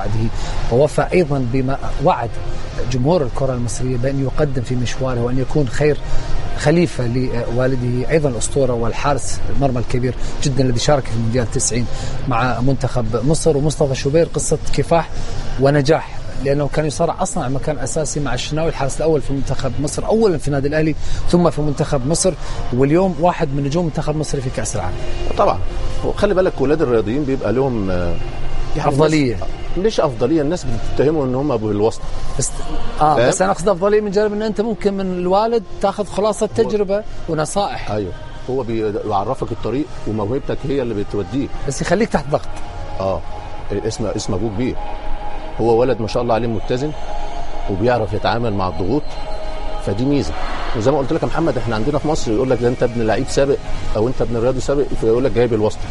بعده ووفى أيضا بما وعد جمهور الكرة المصرية بأن يقدم في مشواره وأن يكون خير خليفة لوالده أيضا الأسطورة والحارس المرمى الكبير جدا الذي شارك في مونديال 90 مع منتخب مصر ومصطفى شوبير قصة كفاح ونجاح لانه كان يصارع اصلا على مكان اساسي مع الشناوي الحارس الاول في منتخب مصر اولا في النادي الاهلي ثم في منتخب مصر واليوم واحد من نجوم منتخب مصر في كاس العالم طبعا وخلي بالك ولاد الرياضيين بيبقى لهم آه، يعني افضليه الناس- مش افضليه الناس بتتهموا ان هم بالواسطه بس اه فاهم؟ بس انا اقصد افضليه من جانب ان انت ممكن من الوالد تاخذ خلاصه تجربه ونصائح ايوه هو بي- بيعرفك الطريق وموهبتك هي اللي بتوديك بس يخليك تحت ضغط اه اسم اسم ابوه كبير هو ولد ما شاء الله عليه متزن وبيعرف يتعامل مع الضغوط فدي ميزه وزي ما قلت لك يا محمد احنا عندنا في مصر يقول لك ده انت ابن لعيب سابق او انت ابن رياضي سابق فيقول لك جايب الواسطه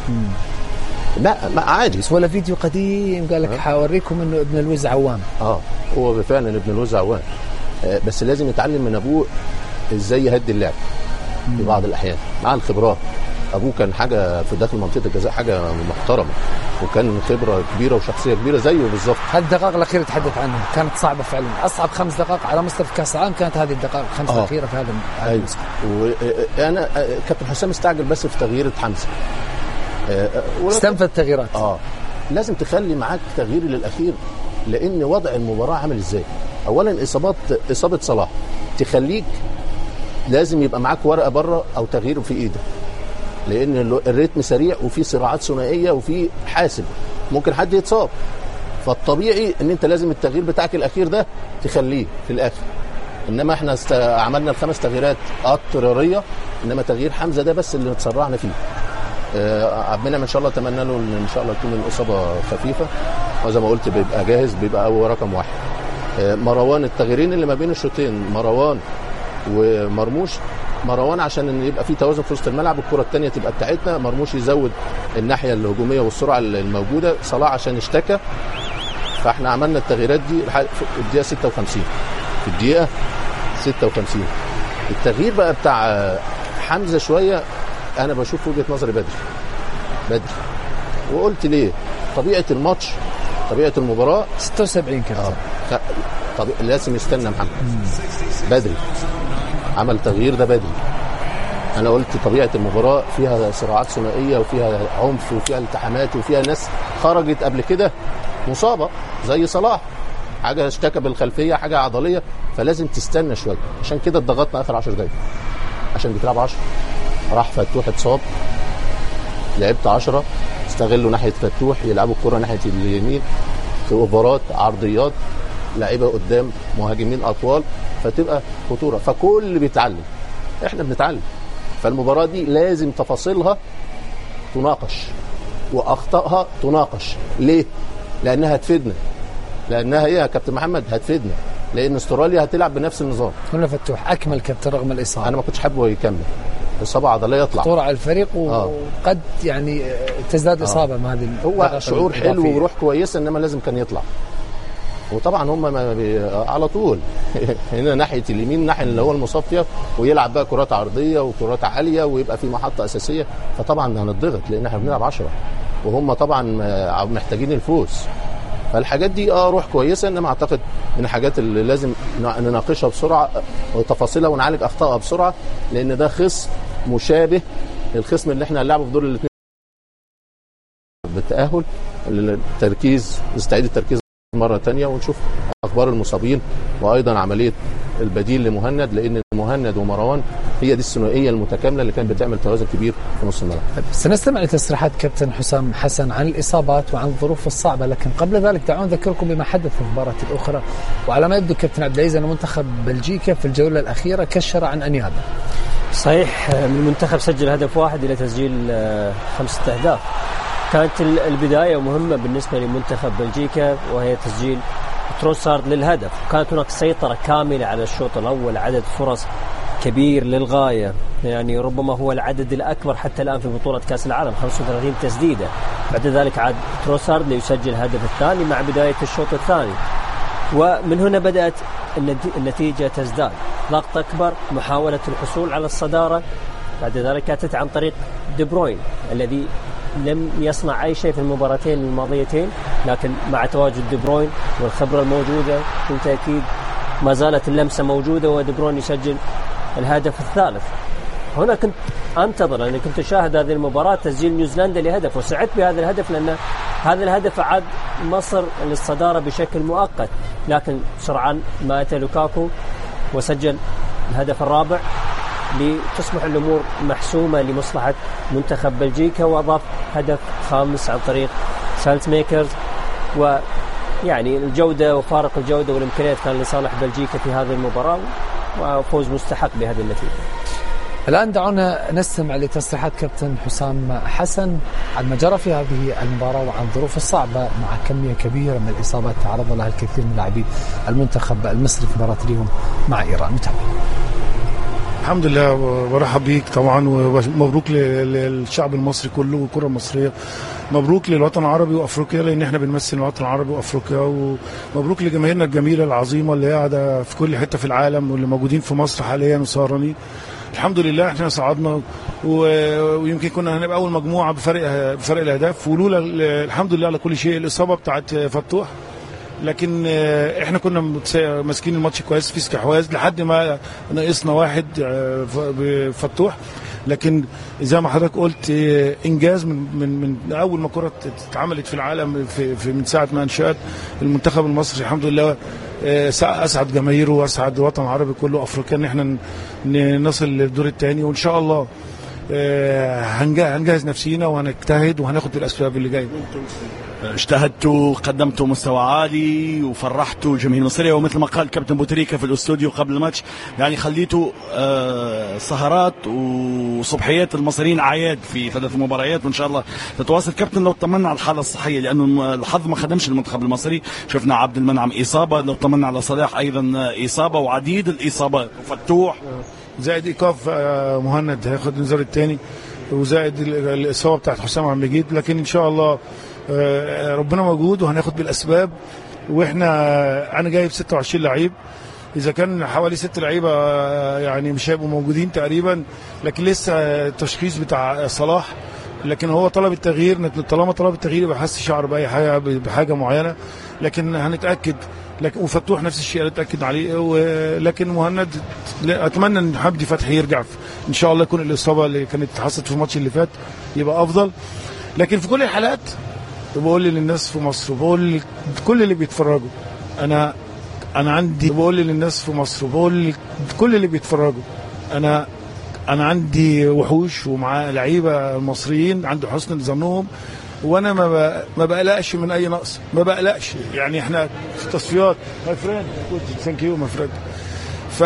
لا ما عادي بس ولا فيديو قديم قال لك حوريكم انه ابن الوز عوام اه هو فعلا ابن الوز عوان آه بس لازم يتعلم من ابوه ازاي يهدي اللعب في بعض الاحيان مع الخبرات ابوه كان حاجه في داخل منطقه الجزاء حاجه محترمه وكان خبره كبيره وشخصيه كبيره زيه بالظبط هذه الدقائق الاخيره تحدث عنها كانت صعبه فعلا اصعب خمس دقائق على مصر في كاس العالم كانت هذه الدقائق الخمس آه. الاخيره في هذا هذا ايوه الموسم. وانا كابتن حسام استعجل بس في تغيير حمزه آه، آه، ولكن- استنفذ التغييرات اه لازم تخلي معاك تغيير للاخير لان وضع المباراه عامل ازاي اولا اصابات اصابه صلاح تخليك لازم يبقى معاك ورقه بره او تغيير في ايدك لان ال- الريتم سريع وفي صراعات ثنائيه وفي حاسم ممكن حد يتصاب فالطبيعي ان انت لازم التغيير بتاعك الاخير ده تخليه في الاخر انما احنا است... عملنا الخمس تغييرات اضطراريه انما تغيير حمزه ده بس اللي اتسرعنا فيه آه، عبد المنعم ان شاء الله اتمنى له ان ان شاء الله تكون الاصابه خفيفه وزي ما قلت بيبقى جاهز بيبقى هو رقم واحد آه، مروان التغييرين اللي ما بين الشوطين مروان ومرموش مروان عشان ان يبقى في توازن في وسط الملعب الكره الثانيه تبقى بتاعتنا مرموش يزود الناحيه الهجوميه والسرعه الموجوده صلاح عشان اشتكى فاحنا عملنا التغييرات دي لحد- في الدقيقه 56 في الدقيقه 56 التغيير بقى بتاع آه، حمزه شويه انا بشوف وجهه نظري بدري بدري وقلت ليه طبيعه الماتش طبيعه المباراه 76 كابتن ف- طب لازم يستنى محمد بدري عمل تغيير ده بدري انا قلت طبيعه المباراه فيها صراعات ثنائيه وفيها عنف وفيها التحامات وفيها ناس خرجت قبل كده مصابه زي صلاح حاجه اشتكى بالخلفيه حاجه عضليه فلازم تستنى شويه عشان كده اتضغطنا اخر 10 دقايق عشان بتلعب 10 راح فتوح اتصاب لعبت 10 استغلوا ناحيه فتوح يلعبوا الكره ناحيه اليمين في اوفرات عرضيات لعيبه قدام مهاجمين اطوال فتبقى خطوره فكل بيتعلم احنا بنتعلم فالمباراه دي لازم تفاصيلها تناقش واخطائها تناقش ليه؟ لانها هتفيدنا لانها هي يا كابتن محمد هتفيدنا لان استراليا هتلعب بنفس النظام هنا فتوح اكمل كابتن رغم الاصابه انا ما كنتش حابه يكمل اصابه عضليه يطلع خطوره على الفريق آه. وقد يعني تزداد اصابه مع هذه هو الضغط شعور حلو الإضافية. وروح كويسه انما لازم كان يطلع وطبعا هم ما بي... على طول هنا ناحيه اليمين ناحيه اللي هو المصاب فيها ويلعب بقى كرات عرضيه وكرات عاليه ويبقى في محطه اساسيه فطبعا هنضغط لان احنا بنلعب 10 وهم طبعا آه، محتاجين الفوز فالحاجات دي اه روح كويسه انما اعتقد من الحاجات اللي لازم ن- نناقشها بسرعه وتفاصيلها ونعالج اخطائها بسرعه لان ده خصم مشابه للخصم اللي احنا هنلعبه في دور الاثنين بالتاهل التركيز نستعيد التركيز مره تانية ونشوف اخبار المصابين وايضا عمليه البديل لمهند لان مهند ومروان هي دي الثنائيه المتكامله اللي كانت بتعمل توازن كبير في نص الملعب سنستمع لتصريحات كابتن حسام حسن عن الإصابات وعن الظروف الصعبة لكن قبل ذلك دعونا نذكركم بما حدث في المباراة الأخرى وعلى ما يبدو كابتن عبد العزيز أن منتخب بلجيكا في الجولة الأخيرة كشر عن أنيابه صحيح من المنتخب سجل هدف واحد الى تسجيل آه، خمسه اهداف كانت ال- البدايه مهمه بالنسبه لمنتخب بلجيكا وهي تسجيل تروسارد للهدف كانت هناك سيطره كامله على الشوط الاول عدد فرص كبير للغايه يعني ربما هو العدد الاكبر حتى الان في بطوله كاس العالم 35 تسديده بعد ذلك عاد تروسارد ليسجل الهدف الثاني مع بدايه الشوط الثاني ومن هنا بدأت النت- النتيجة تزداد ضغط أكبر محاولة الحصول على الصدارة بعد ذلك أتت عن طريق دي بروين الذي لم يصنع اي شيء في المباراتين الماضيتين لكن مع تواجد دي بروين والخبره الموجوده بالتاكيد ما زالت اللمسه موجوده ودي بروين يسجل الهدف الثالث هنا كنت انتظر اني كنت اشاهد هذه المباراه تسجيل نيوزيلندا لهدف وسعدت بهذا الهدف لان هذا الهدف عاد مصر للصداره بشكل مؤقت لكن سرعان ما اتى لوكاكو وسجل الهدف الرابع لتصبح الامور محسومه لمصلحه منتخب بلجيكا واضاف هدف خامس عن طريق سالت ميكرز ويعني الجوده وفارق الجوده والامكانيات كان لصالح بلجيكا في هذه المباراه وفوز مستحق بهذه النتيجه. الآن دعونا نستمع لتصريحات كابتن حسام حسن عن ما جرى في هذه المباراة وعن الظروف الصعبة مع كمية كبيرة من الإصابات تعرض لها الكثير من لاعبي المنتخب المصري في مباراة اليوم مع إيران نتابع الحمد لله برحب بيك طبعا ومبروك للشعب المصري كله والكره المصريه مبروك للوطن العربي وافريقيا لان احنا بنمثل الوطن العربي وافريقيا ومبروك لجماهيرنا الجميله العظيمه اللي قاعده في كل حته في العالم واللي موجودين في مصر حاليا وسهرانين الحمد لله احنا صعدنا ويمكن كنا هنبقى اول مجموعه بفرق بفرق الاهداف ولولا الحمد لله على كل شيء الاصابه بتاعت فتوح لكن احنا كنا ماسكين الماتش كويس في استحواذ لحد ما ناقصنا واحد بفتوح لكن زي ما حضرتك قلت انجاز من من من اول ما كره اتعملت في العالم في, في من ساعه ما انشات المنتخب المصري الحمد لله اسعد جماهيره واسعد الوطن العربي كله افريقيا ان احنا نصل للدور الثاني وان شاء الله هنجهز نفسينا وهنجتهد وهناخد الاسباب اللي جايه اجتهدتوا قدمتوا مستوى عالي وفرحتوا الجماهير المصريه ومثل ما قال كابتن بوتريكا في الاستوديو قبل الماتش يعني خليتوا آه سهرات وصبحيات المصريين اعياد في ثلاث مباريات وان شاء الله تتواصل كابتن لو طمنا على الحاله الصحيه لانه الحظ ما خدمش المنتخب المصري شفنا عبد المنعم اصابه لو طمنا على صلاح ايضا اصابه وعديد الاصابات وفتوح زائد ايقاف مهند هياخد الانذار الثاني وزائد الاصابه بتاعت حسام عبد المجيد لكن ان شاء الله ربنا موجود وهناخد بالاسباب واحنا انا جايب 26 لعيب اذا كان حوالي ست لعيبه يعني مش هيبقوا موجودين تقريبا لكن لسه التشخيص بتاع صلاح لكن هو طلب التغيير طالما طلب التغيير يبقى حس شعر باي حاجه بحاجه معينه لكن هنتاكد لكن وفتوح نفس الشيء نتاكد عليه ولكن مهند اتمنى ان حمدي فتحي يرجع ان شاء الله يكون الاصابه اللي كانت حصلت في الماتش اللي فات يبقى افضل لكن في كل الحالات بقول للناس في مصر وبقول لكل اللي بيتفرجوا انا انا عندي بقول للناس في مصر وبقول لكل اللي بيتفرجوا انا انا عندي وحوش ومع لعيبه مصريين عند حسن ظنهم وانا ما ما بقلقش من اي نقص ما بقلقش يعني احنا في التصفيات ماي فريند ثانك يو ماي فريند ف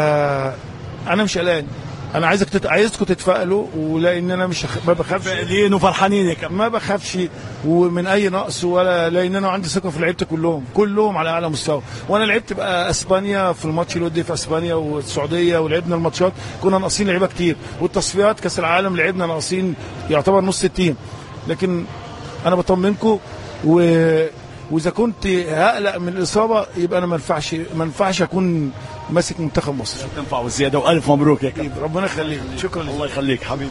انا مش قلقان انا عايزك تت... عايزكم تتفائلوا ولان انا مش ما بخافش فاعلين وفرحانين يا كابتن ما بخافش ومن اي نقص ولا لان انا عندي ثقه في لعيبتي كلهم كلهم على اعلى مستوى وانا لعبت بقى اسبانيا في الماتش الودي في اسبانيا والسعوديه ولعبنا الماتشات كنا ناقصين لعيبه كتير والتصفيات كاس العالم لعبنا ناقصين يعتبر نص التيم لكن انا بطمنكم و واذا كنت هقلق من الاصابه يبقى انا ما ينفعش ما ينفعش اكون ماسك منتخب مصر تنفع والزياده والف مبروك يا كابتن ربنا يخليك شكرا الله يخليك حبيبي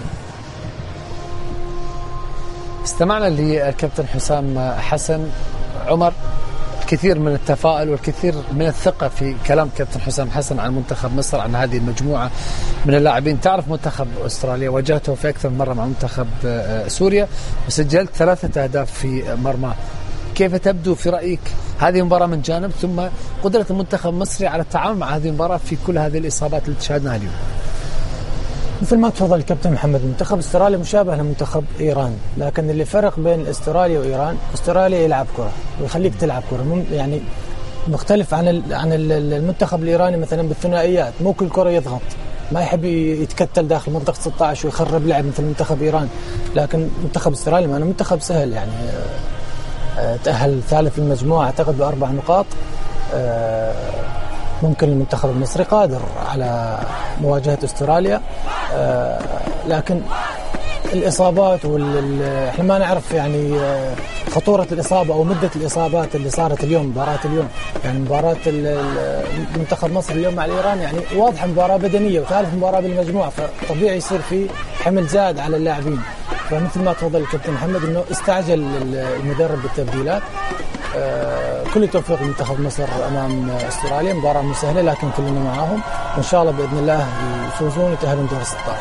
استمعنا للكابتن حسام حسن عمر الكثير من التفاؤل والكثير من الثقة في كلام كابتن حسام حسن عن منتخب مصر عن هذه المجموعة من اللاعبين تعرف منتخب أستراليا واجهته في أكثر من مرة مع منتخب سوريا وسجلت ثلاثة أهداف في مرماه كيف تبدو في رأيك هذه المباراة من جانب ثم قدرة المنتخب المصري على التعامل مع هذه المباراة في كل هذه الإصابات اللي شاهدناها اليوم مثل ما تفضل الكابتن محمد منتخب استراليا مشابه لمنتخب ايران لكن اللي فرق بين استراليا وايران استراليا يلعب كره ويخليك تلعب كره يعني مختلف عن عن المنتخب الايراني مثلا بالثنائيات مو كل كره يضغط ما يحب يتكتل داخل منطقه 16 ويخرب لعب مثل منتخب ايران لكن منتخب استراليا ما منتخب سهل يعني تأهل ثالث المجموعة أعتقد بأربع نقاط ممكن المنتخب المصري قادر على مواجهة استراليا لكن الإصابات وال احنا ما نعرف يعني خطورة الإصابة أو مدة الإصابات اللي صارت اليوم مباراة اليوم يعني مباراة منتخب مصر اليوم مع الإيران يعني واضحة مباراة بدنية وثالث مباراة بالمجموعة فطبيعي يصير في حمل زاد على اللاعبين فمثل ما تفضل الكابتن محمد انه استعجل المدرب بالتبديلات آه، كل التوفيق لمنتخب مصر امام استراليا مباراه مو سهله لكن كلنا معاهم وان شاء الله باذن الله يفوزون ويتاهلون دور 16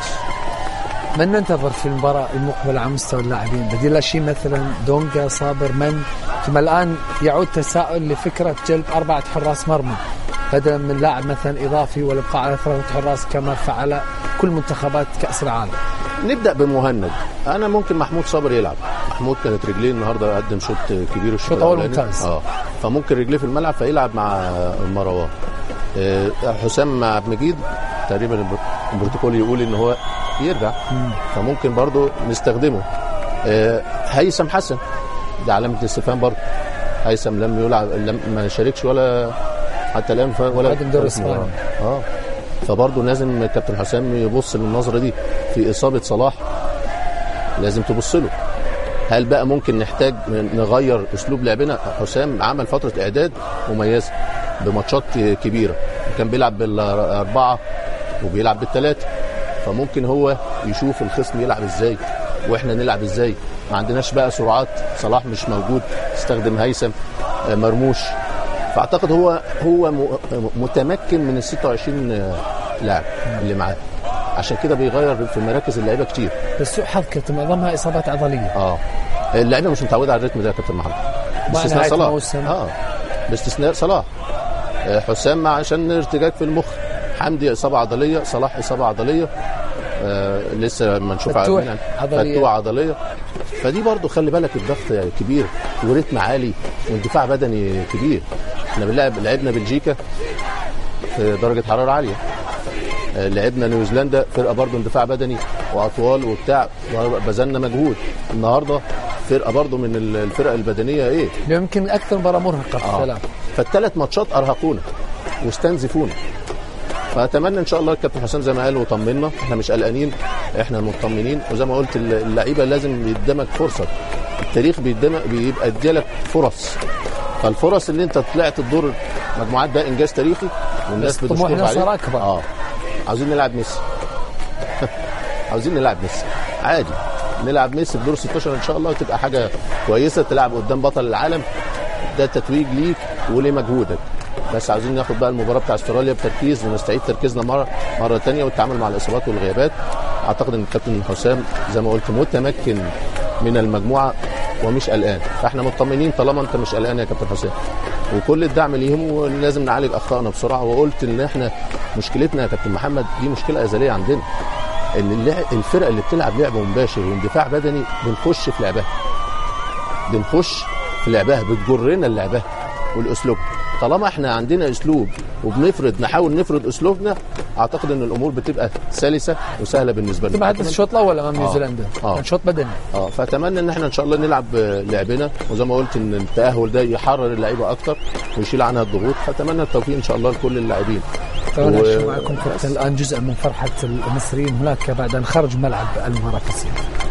من ننتظر في المباراة المقبلة على مستوى اللاعبين بديل شيء مثلا دونجا صابر من ثم الآن يعود تساؤل لفكرة جلب أربعة حراس مرمى بدلا من لاعب مثلا إضافي والإبقاء على ثلاثة حراس كما فعل كل منتخبات كأس العالم نبدا بمهند انا ممكن محمود صابر يلعب محمود كانت رجليه النهارده قدم شوط كبير الشوط شوط أول الأولاني. ممتاز. اه فممكن رجليه في الملعب فيلعب مع مروان آه، حسام مع عبد المجيد تقريبا البر- البروتوكول يقول ان هو يرجع فممكن برضو نستخدمه آه، هيثم حسن ده علامه استفهام برضو هيثم لم يلعب لم ما شاركش ولا حتى الان ف- ولا قدم دور إسباني. اه فبرضه لازم كابتن حسام يبص للنظره دي في اصابه صلاح لازم تبص له هل بقى ممكن نحتاج نغير اسلوب لعبنا حسام عمل فتره اعداد مميزه بماتشات كبيره كان بيلعب بالاربعه وبيلعب بالثلاثه فممكن هو يشوف الخصم يلعب ازاي واحنا نلعب ازاي ما عندناش بقى سرعات صلاح مش موجود استخدم هيثم آه، مرموش فاعتقد هو هو م- متمكن من ال 26 لاعب اللي معاه عشان كده بيغير في مراكز اللعيبه كتير بس سوء حظ كابتن معظمها إصابات عضلية اه اللعيبه مش متعوده على الريتم ده يا كابتن محمد باستثناء نهاية صلاح الموسم. اه باستثناء صلاح آه، حسام عشان ارتجاج في المخ حمدي اصابه عضليه صلاح اصابه عضليه آه لسه ما نشوف فتوح عارفين عن- عضلية. فتوح عضليه فدي برضو خلي بالك الضغط كبير وريتم عالي واندفاع بدني كبير احنا بنلعب لعبنا بلجيكا في درجه حراره عاليه آه، لعبنا نيوزيلندا فرقه برضو اندفاع بدني واطوال وبتاع بذلنا مجهود النهارده فرقه برضو من ال- الفرق البدنيه ايه يمكن أكثر مباراة مرهقة في آه. الثلاث فالثلاث ماتشات ارهقونا واستنزفونا فاتمنى ان شاء الله الكابتن حسام زي ما قال وطمنا احنا مش قلقانين احنا مطمنين وزي ما قلت اللعيبه لازم يدمك فرصه التاريخ بيدمك بيبقى اديلك فرص فالفرص اللي انت طلعت الدور مجموعات ده انجاز تاريخي والناس بس طموحنا بتشكرك عليه صار أكبر. اه عاوزين نلعب ميسي عاوزين نلعب ميسي عادي نلعب ميسي في دور 16 ان شاء الله تبقى حاجه كويسه تلعب قدام بطل العالم ده تتويج ليك ولمجهودك بس عاوزين ناخد بقى المباراه بتاع استراليا بتركيز ونستعيد تركيزنا مره مره ثانيه والتعامل مع الاصابات والغيابات اعتقد ان الكابتن حسام زي ما قلت متمكن من المجموعه ومش قلقان فاحنا مطمنين طالما انت مش قلقان يا كابتن حسام وكل الدعم ليهم ولازم نعالج اخطائنا بسرعه وقلت ان احنا مشكلتنا يا كابتن محمد دي مشكله ازليه عندنا ان اللعب الفرق اللي بتلعب لعب مباشر واندفاع بدني بنخش في لعبها بنخش في لعبها بتجرنا لعبها والاسلوب طالما احنا عندنا اسلوب وبنفرض نحاول نفرض اسلوبنا اعتقد ان الامور بتبقى سلسه وسهله بالنسبه لنا ثم حتى الشوط الأول أمام آه. نيوزيلندا آه. كان شوط بدني اه فاتمنى ان احنا ان شاء الله نلعب لعبنا وزي ما قلت ان التاهل ده يحرر اللعيبه اكتر ويشيل عنها الضغوط فاتمنى التوفيق ان شاء الله لكل اللاعبين فأنا و- أشوف معكم كابتن الآن جزء من فرحة المصريين هناك بعد أن خرجوا ملعب المباراة الفصيلة